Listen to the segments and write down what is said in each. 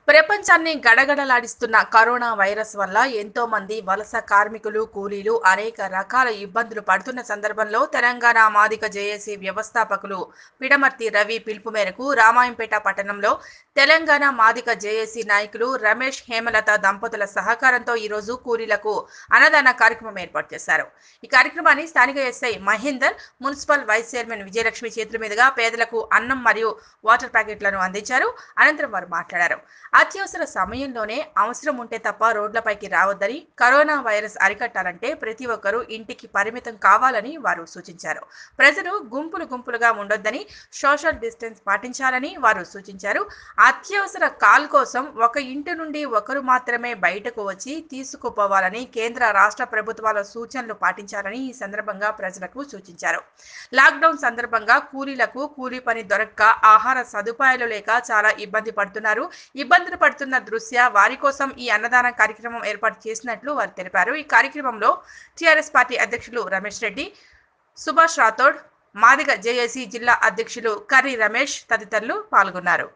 ప్రపంచాన్ని గడగడలాడిస్తున్న corona virus వల్ల ఎంతో మంది వలస కార్మికులు కూలీలు అనేక రకాల ఇబ్బందులు పడుతున్న సందర్భంలో తెలంగాణ మాదిక జేఏసీ వ్యవస్థాపకులు పిడమర్తి రవి పిలుపు మేరకు రామాయంపేట పట్టణంలో తెలంగాణ మాదిక జేఏసీ నాయకులు రమేష్ హేమలత దంపతుల సహకారంతో ఈరోజు కూలీలకు అన్నదాన కార్యక్రమం ఏర్పాటు చేశారు ఈ కార్యక్రమాన్ని స్థానిక SI Mahender municipal vice chairman Vijayalakshmi చేతుల మీదుగా పేదలకు అన్నం మరియు వాటర్ ప్యాకెట్లను అందించారు అనంతరం వారు మాట్లాడారు అత్యవసర సమయంలోనే అవసరం ఉంటే తప్ప రోడ్లపైకి రావద్దని కరోనా వైరస్ అరికట్టాలంటే ప్రతి ఒక్కరూ ఇంటికి పరిమితం కావాలని వారు సూచించారు ప్రజలు గుంపులు గుంపులుగా ఉండొద్దని సోషల్ డిస్టెన్స్ పాటించాలని వారు సూచించారు అత్యవసర కాల్ కోసం ఒక ఇంటి నుండి ఒకరు మాత్రమే బయటకు వచ్చి తీసుకుపోవాలని కేంద్ర రాష్ట్ర ప్రభుత్వాల సూచనలు పాటించాలని ఈ సందర్భంగా ప్రజలకు సూచించారు లాక్డౌన్ సందర్భంగా కూలీలకు కూలీ పని దొరక్క ఆహార సదుపాయాలు లేక చాలా ఇబ్బంది పడుతున్నారు ఇబ్బందులు పడుతున్న దృశ్య వారి కోసం ఈ అన్నదాన కార్యక్రమం ఏర్పాటు చేసినట్లు వారు తెలిపారు ఈ కార్యక్రమంలో టీఆర్ఎస్ పార్టీ అధ్యక్షులు రమేష్ రెడ్డి సుభాష్ రాథోడ్ మాదిగ జేఏసీ జిల్లా అధ్యక్షులు కర్రి రమేష్ తదితరులు పాల్గొన్నారు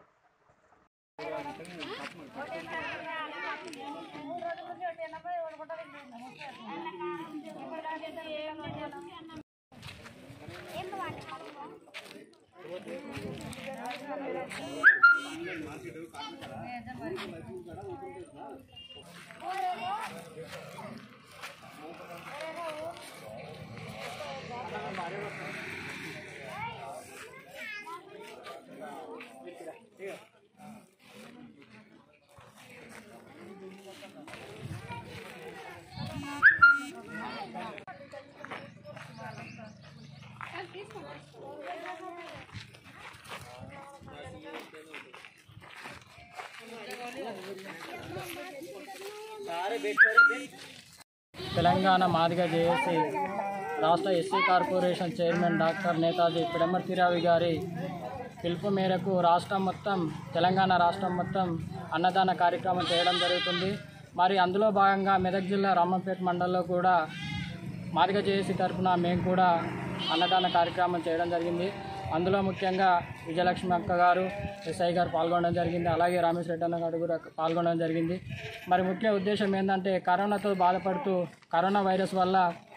తెలంగాణ మాదిగ జేఏసీ రాష్ట్ర SC corporation chairman doctor Netaji Pidamarthi Ravi గారి పిలుపు మేరకు రాష్ట్రం మొత్తం తెలంగాణ రాష్ట్రం మొత్తం అన్నదాన కార్యక్రమం చేయడం జరుగుతుంది మరి అందులో భాగంగా మెదక్ జిల్లా రామంపేట మండలంలో కూడా మాదిగ జేఏసీ తరఫున మేము కూడా అన్నదాన కార్యక్రమం చేయడం జరిగింది అందులో ముఖ్యంగా విజయలక్ష్మి అక్క గారు ఎస్ఐ గారు పాల్గొనడం జరిగింది అలాగే రమేష్ రెడ్డి అన్న గారు కూడా పాల్గొనడం జరిగింది మరి ముఖ్య ఉద్దేశం ఏంటంటే కరోనాతో బాధపడుతూ కరోనా వైరస్ వల్ల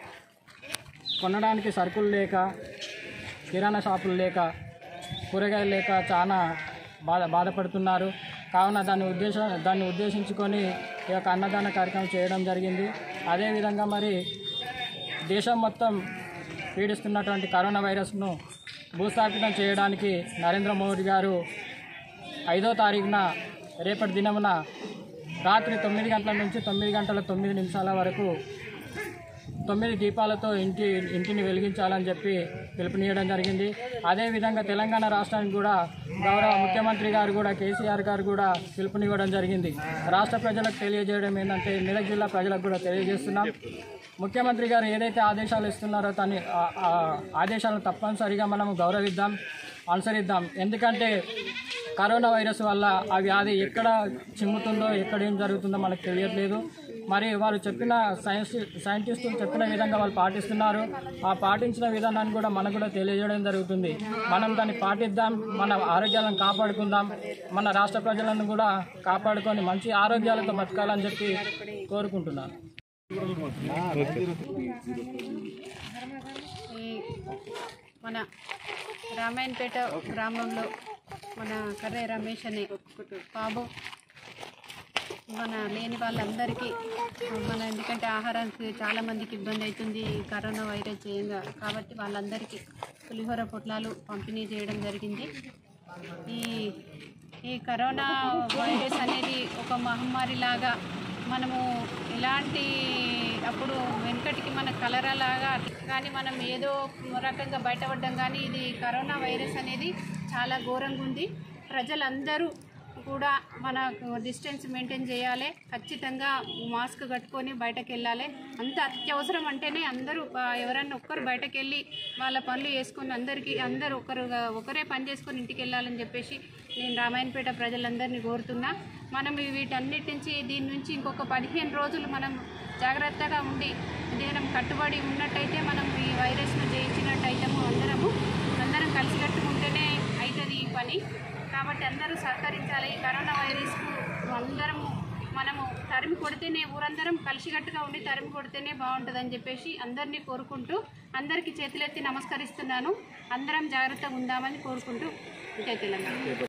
కొనడానికి సరుకులు లేక కిరాణా షాపులు లేక కూరగాయలు లేక చాలా బాధ బాధపడుతున్నారు కావున దాన్ని ఉద్దేశ దాన్ని ఉద్దేశించుకొని ఈ యొక్క అన్నదాన కార్యక్రమం చేయడం జరిగింది అదేవిధంగా మరి దేశం మొత్తం పీడిస్తున్నటువంటి కరోనా వైరస్ను భూస్థాపితం చేయడానికి నరేంద్ర మోదీ గారు ఐదో తారీఖున రేపటి దినమున రాత్రి తొమ్మిది గంటల నుంచి తొమ్మిది గంటల తొమ్మిది నిమిషాల వరకు తొమ్మిది దీపాలతో ఇంటి ఇంటిని వెలిగించాలని చెప్పి పిలుపునియడం జరిగింది అదేవిధంగా తెలంగాణ రాష్ట్రానికి కూడా గౌరవ ముఖ్యమంత్రి గారు కూడా కేసీఆర్ గారు కూడా పిలుపునివ్వడం జరిగింది రాష్ట్ర ప్రజలకు తెలియజేయడం ఏంటంటే మెదక్ జిల్లా ప్రజలకు కూడా తెలియజేస్తున్నాం ముఖ్యమంత్రి గారు ఏదైతే ఆదేశాలు ఇస్తున్నారో దాన్ని ఆ- ఆ ఆదేశాలను తప్పనిసరిగా మనం గౌరవిద్దాం అనుసరిద్దాం ఎందుకంటే కరోనా వైరస్ వల్ల ఆ వ్యాధి ఎక్కడ చిమ్ముతుందో ఎక్కడ ఏం జరుగుతుందో మనకు తెలియట్లేదు మరి వారు చెప్పిన సైన్స్ సైంటిస్టులు చెప్పిన విధంగా వాళ్ళు పాటిస్తున్నారు ఆ పాటించిన విధానాన్ని కూడా మనకు కూడా తెలియజేయడం జరుగుతుంది మనం దాన్ని పాటిద్దాం మన ఆరోగ్యాలను కాపాడుకుందాం మన రాష్ట్ర ప్రజలను కూడా కాపాడుకొని మంచి ఆరోగ్యాలతో బతకాలని చెప్పి కోరుకుంటున్నాను ఈ మన రామాయణపేట గ్రామంలో మన కర్రే రమేష్ అనే బాబు మన లేని వాళ్ళందరికీ మన ఎందుకంటే ఆహారానికి చాలా మందికి ఇబ్బంది అవుతుంది ఈ కరోనా వైరస్ చేయంగా కాబట్టి వాళ్ళందరికీ పులిహోర పొట్లాలు పంపిణీ చేయడం జరిగింది ఈ ఈ కరోనా వైరస్ అనేది ఒక మహమ్మారి లాగా మనము ఎలాంటి అప్పుడు వెనకటికి మన కలరా లాగా కానీ మనం ఏదో రకంగా బయటపడ్డాం కానీ ఇది కరోనా వైరస్ అనేది చాలా ఘోరంగా ఉంది ప్రజలందరూ కూడా మన డిస్టెన్స్ మెయింటైన్ చేయాలి ఖచ్చితంగా మాస్క్ కట్టుకొని బయటకు వెళ్ళాలి అంత అత్యవసరం అంటేనే అందరూ ఆ, ఎవరన్నా ఒక్కరు బయటకు వెళ్ళి వాళ్ళ పనులు చేసుకొని అందరికీ అందరూ ఒకరుగా ఒకరే పని చేసుకొని ఇంటికి వెళ్ళాలని చెప్పేసి నేను రామాయణపేట ప్రజలందరినీ కోరుతున్నా మనం ఈ వీటన్నిటి నుంచి దీని నుంచి ఇంకొక పదిహేను రోజులు మనం జాగ్రత్తగా ఉండి దీని కట్టుబడి ఉన్నట్టయితే మనం ఈ వైరస్ను జయించినట్టు అయితేము అందరము అందరం కలిసికట్టుకుంటేనే అవుతుంది ఈ పని కాబట్టి అందరూ సహకరించాలి ఈ కరోనా వైరస్కు అందరం మనము తరిమి కొడితేనే ఊరందరం కలిసికట్టుగా ఉండి తరిమి కొడితేనే బాగుంటుందని చెప్పేసి అందరినీ కోరుకుంటూ అందరికీ చేతులెత్తి నమస్కరిస్తున్నాను అందరం జాగ్రత్తగా ఉందామని కోరుకుంటూ జై తెలంగాణ